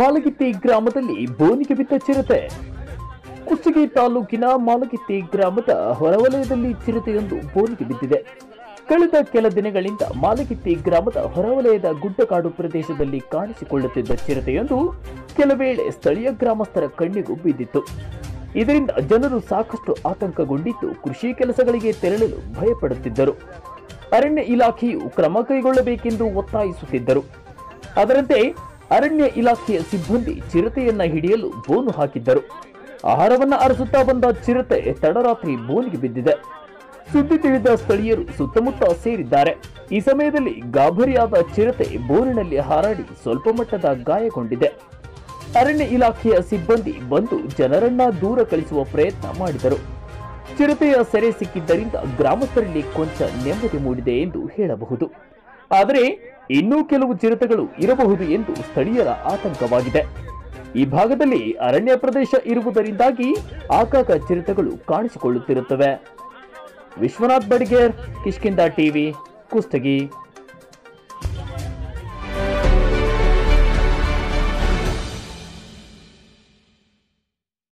ಮಾಲಗಿತ್ತಿ ಗ್ರಾಮದಲ್ಲಿ ಬೋನಿಗೆ ಬಿದ್ದ ಚಿರತೆ ಕುಷ್ಟಗಿ ತಾಲೂಕಿನ ಮಾಲಗಿತ್ತಿ ಗ್ರಾಮದ ಹೊರವಲಯದಲ್ಲಿ ಚಿರತೆಯೊಂದು ಬೋನಿಗೆ ಬಿದ್ದಿದೆ ಕಳೆದ ಕೆಲ ದಿನಗಳಿಂದ ಮಾಲಗಿತ್ತಿ ಗ್ರಾಮದ ಹೊರವಲಯದ ಗುಡ್ಡಕಾಡು ಪ್ರದೇಶದಲ್ಲಿ ಕಾಣಿಸಿಕೊಳ್ಳುತ್ತಿದ್ದ ಚಿರತೆಯೊಂದು ಕೆಲ ವೇಳೆ ಸ್ಥಳೀಯ ಗ್ರಾಮಸ್ಥರ ಕಣ್ಣಿಗೂ ಬಿದ್ದಿತ್ತು ಇದರಿಂದ ಜನರು ಸಾಕಷ್ಟು ಆತಂಕಗೊಂಡಿದ್ದು ಕೃಷಿ ಕೆಲಸಗಳಿಗೆ ತೆರಳಲು ಭಯಪಡುತ್ತಿದ್ದರು ಅರಣ್ಯ ಇಲಾಖೆಯು ಕ್ರಮ ಕೈಗೊಳ್ಳಬೇಕೆಂದು ಒತ್ತಾಯಿಸುತ್ತಿದ್ದರು ಅದರಂತೆ ಅರಣ್ಯ ಇಲಾಖೆಯ ಸಿಬ್ಬಂದಿ ಚಿರತೆಯನ್ನ ಹಿಡಿಯಲು ಬೋನು ಹಾಕಿದ್ದರು ಆಹಾರವನ್ನ ಅರಸುತ್ತಾ ಬಂದ ಚಿರತೆ ತಡರಾತ್ರಿ ಬೋನಿಗೆ ಬಿದ್ದಿದೆ ಸುದ್ದಿ ತಿಳಿದ ಸ್ಥಳೀಯರು ಸುತ್ತಮುತ್ತ ಸೇರಿದ್ದಾರೆ ಈ ಸಮಯದಲ್ಲಿ ಗಾಬರಿಯಾದ ಚಿರತೆ ಬೋನಿನಲ್ಲಿ ಹಾರಾಡಿ ಸ್ವಲ್ಪ ಮಟ್ಟದ ಗಾಯಗೊಂಡಿದೆ ಅರಣ್ಯ ಇಲಾಖೆಯ ಸಿಬ್ಬಂದಿ ಬಂದು ಜನರನ್ನ ದೂರ ಕಳಿಸುವ ಪ್ರಯತ್ನ ಮಾಡಿದರು ಚಿರತೆಯ ಸೆರೆ ಸಿಕ್ಕಿದ್ದರಿಂದ ಗ್ರಾಮಸ್ಥರಲ್ಲಿ ಕೊಂಚ ನೆಮ್ಮದಿ ಮೂಡಿದೆ ಎಂದು ಹೇಳಬಹುದು ಆದರೆ ಇನ್ನೂ ಕೆಲವು ಚಿರತೆಗಳು ಇರಬಹುದು ಎಂದು ಸ್ಥಳೀಯರ ಆತಂಕವಾಗಿದೆ ಈ ಭಾಗದಲ್ಲಿ ಅರಣ್ಯ ಪ್ರದೇಶ ಇರುವುದರಿಂದಾಗಿ ಆಗಾಗ ಚಿರತೆಗಳು ಕಾಣಿಸಿಕೊಳ್ಳುತ್ತಿರುತ್ತವೆ ವಿಶ್ವನಾಥ್ ಬಡಿಗೇರ್ ಕಿಷ್ಕಿಂದ ಟಿವಿ ಕುಷ್ಟಗಿ